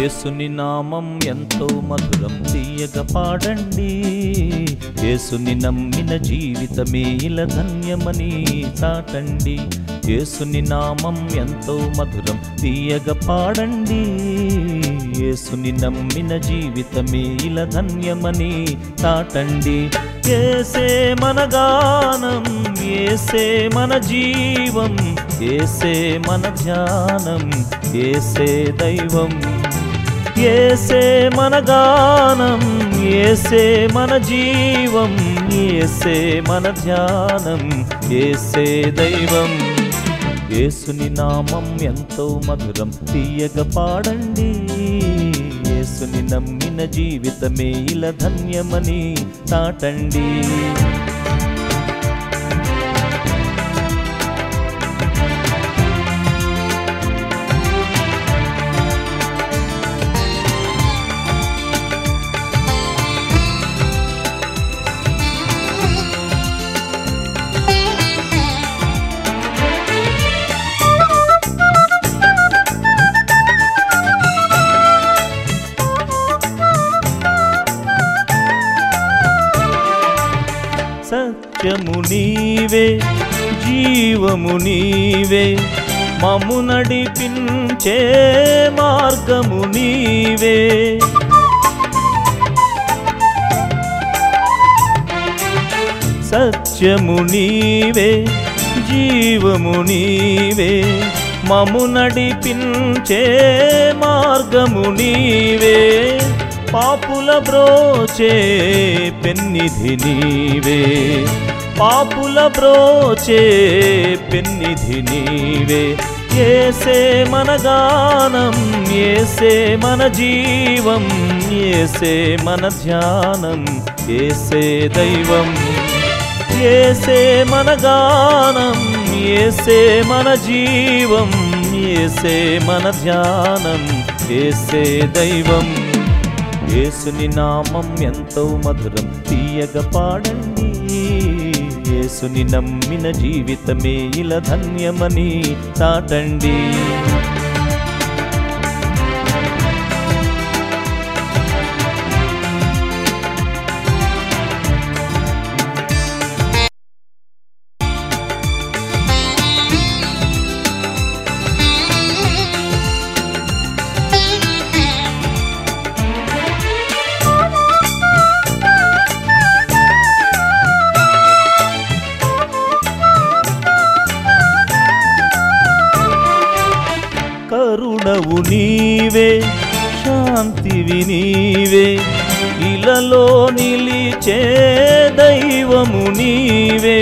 యేసుని నామం ఎంతో మధురం తీయగ పాడండి యేసుని నమ్మిన జీవితమే ఇలా ధన్యమని చాటండి యేసుని నామం ఎంతో మధురం తీయగ పాడండి యేసుని నమ్మిన జీవితమే ఇలా ధన్యమని చాటండి ఏసే మన గానం ఏసే మన జీవం ఏసే మన ధ్యానం ఏసే దైవం ఏసే మన గానం ఏసే మన జీవం ఏసే మన ధ్యానం ఏసే దైవం యేసుని నామం ఎంతో మధురం తీయగ పాడండి యేసుని నమ్మిన జీవితమే ఇలా ధన్యమని తాటండి సత్యము నీవే జీవము నీవే మము నడిపించే మార్గము నీవే సత్యము నీవే జీవము నీవే మము నడిపించే మార్గము నీవే పాపుల బ్రోచే పెన్నిధి నీవే పాపుల బ్రోచే పెన్నిధి నీవే ఏసే మన గానం ఏసే మన జీవం ఏసే మన ధ్యానం ఏసే దైవం ఏసే మన గానం ఏసే మన జీవం ఏసే మన ధ్యానం ఏసే దైవం యేసుని నామం ఎంతో మధురం తీయగ పాడండి యేసుని నమ్మిన జీవితమే ఇలా ధన్యమని చాటండి కరుణవు నీవే శాంతివి నీవే ఇలలో నిలిచే దైవము నీవే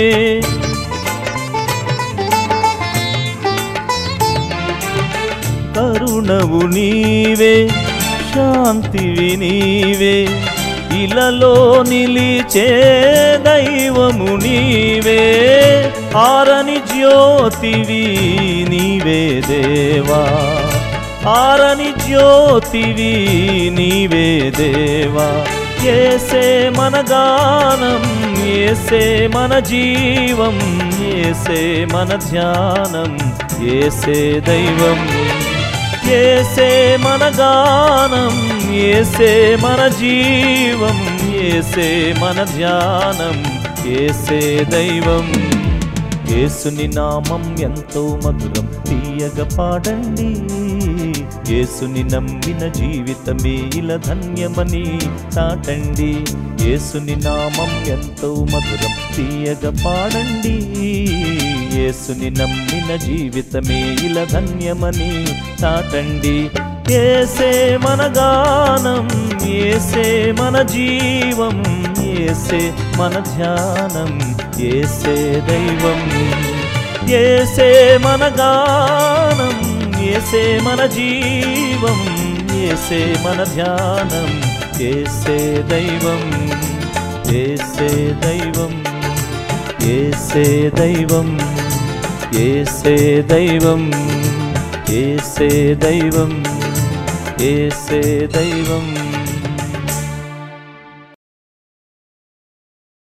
కరుణవు నీవే శాంతివి నీవే ఇలలో నిలిచే దైవము నీవే ఆరని జ్యోతివి నీవే దేవా ఆరని జ్యోతివి నీవే దేవా ఏసే మన గానం ఏసే మన జీవం ఏసే మన ధ్యానం ఏసే దైవం ఏసే మన గానం ఏసే మన జీవం ఏసే మన ధ్యానం ఏసే దైవం యేసుని నామం ఎంతో మధురం తీయగ పాడండి యేసుని నమ్మిన జీవితమే ఇలా ధన్యమని చాటండి యేసుని నామం ఎంతో మధురం తీయగ పాడండి యేసుని నమ్మిన జీవితమే ఇలా ధన్యమని చాటండి ఏసే మన గానం ఏసే మన జీవం ఏసే మన ధ్యానం ఏసే దైవం ఏసే మన గానం ఏసే మన జీవం ఏసే మన ధ్యానం ఏసే దైవం ఏసే దైవం ఏసే దైవం ఏసే దైవం ఏసే దైవం ఏసే దైవం